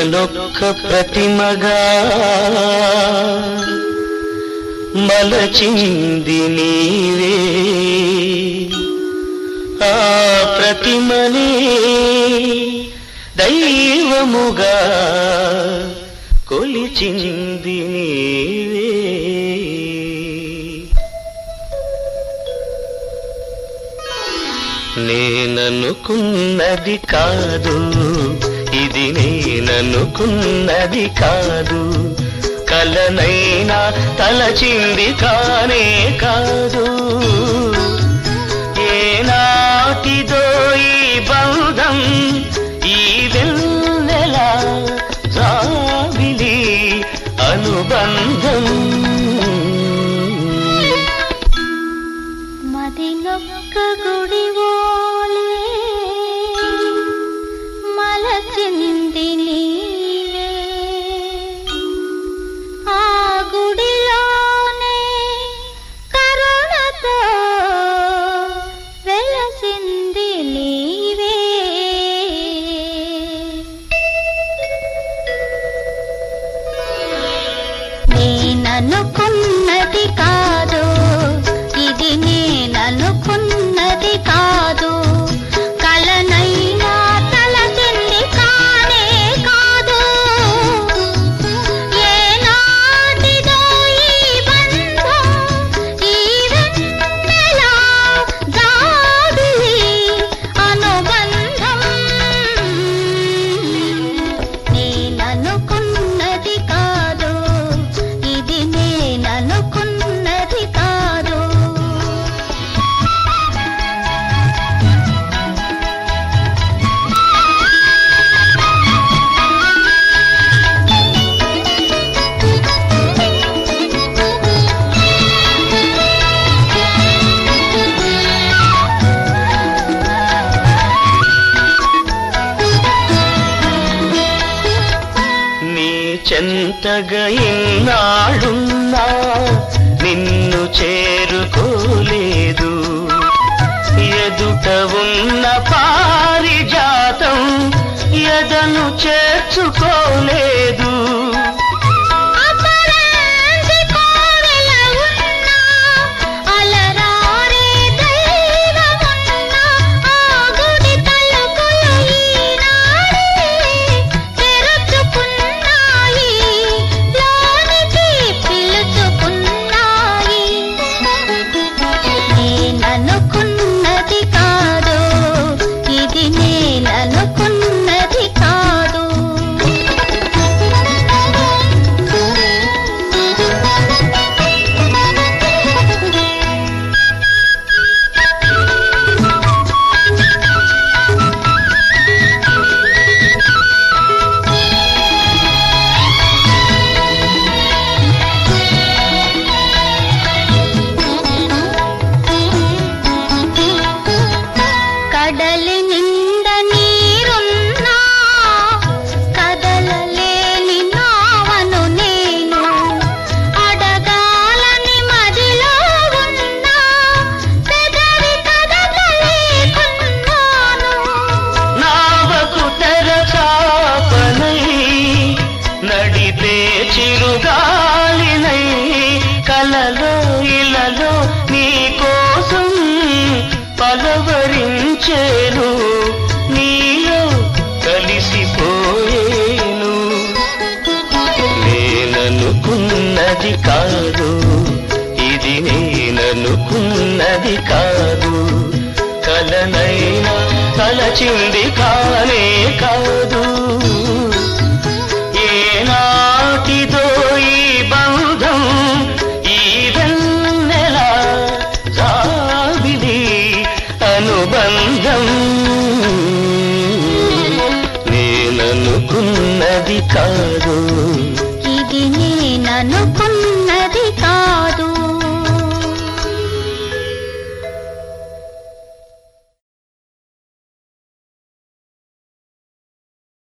నేననొక్క ప్రతిమగా మలచింది నీవే ఆ ప్రతిమనే దైవముగా కొలిచింది నీవే నేననుకున్నది కాదు ఇది నేననుకున్నది కాదు కలనైనా తలచింది కానే కాదు ఏనాటిదో ఈ బంధం ఈ వెన్నెల జాబిలి అనుబంధం మదిలొక్క గుడి ఓలే మలచింది నీవే ఆ గుడిలోనే కరుణతో వెలసింది నీవే నేననుకున్నది కాదు ఇది నేననుకున్నది కాదు కలనైనా తలసింది కానే కాదు ఏనాటిదో ఈ బంధం ఈ వెన్నెల జాబిలి అనుబంధం నేననుకున్నది కాదు ఇది నేననుకున్నది కాదు నీ చెంతగా ఇన్నాడున్నా నిన్ను చేరుకోలేదు ఎదుట ఉన్న పారిజాతం ఎదను చేర్చుకోలేదు అపరాంటి కోవెల ఉన్నా అలరారే దైవమున్నా ఆ గుడి తలుపులు ఈనాడే తెరుచుకున్నాయి లోనికి పిలుచుకున్నాయి నేననుకున్నది కాదు ఇది నేననుకున్నది కాదు కడలి నిండ నీరున్నా కదలలేని నావను నేను అడగాలని మదిలో ఉన్నా పెదవి కదలలేకున్నాను నావకు తెరచాపనై నడిపే చిరుగాలినై కలలో ఇలలో నీ కోసం పలవరించేను నీలో కలిసిపోయేను నేననుకున్నది కాదు ఇది నేననుకున్నది కాదు కలనైనా తలచింది కానే కాదు ఏనాటిదో ఈ బంధం ఈ వెన్నెల జాబిలి అనుబంధం నేననుకున్నది కాదు ఇది నేననుకున్నది కాదు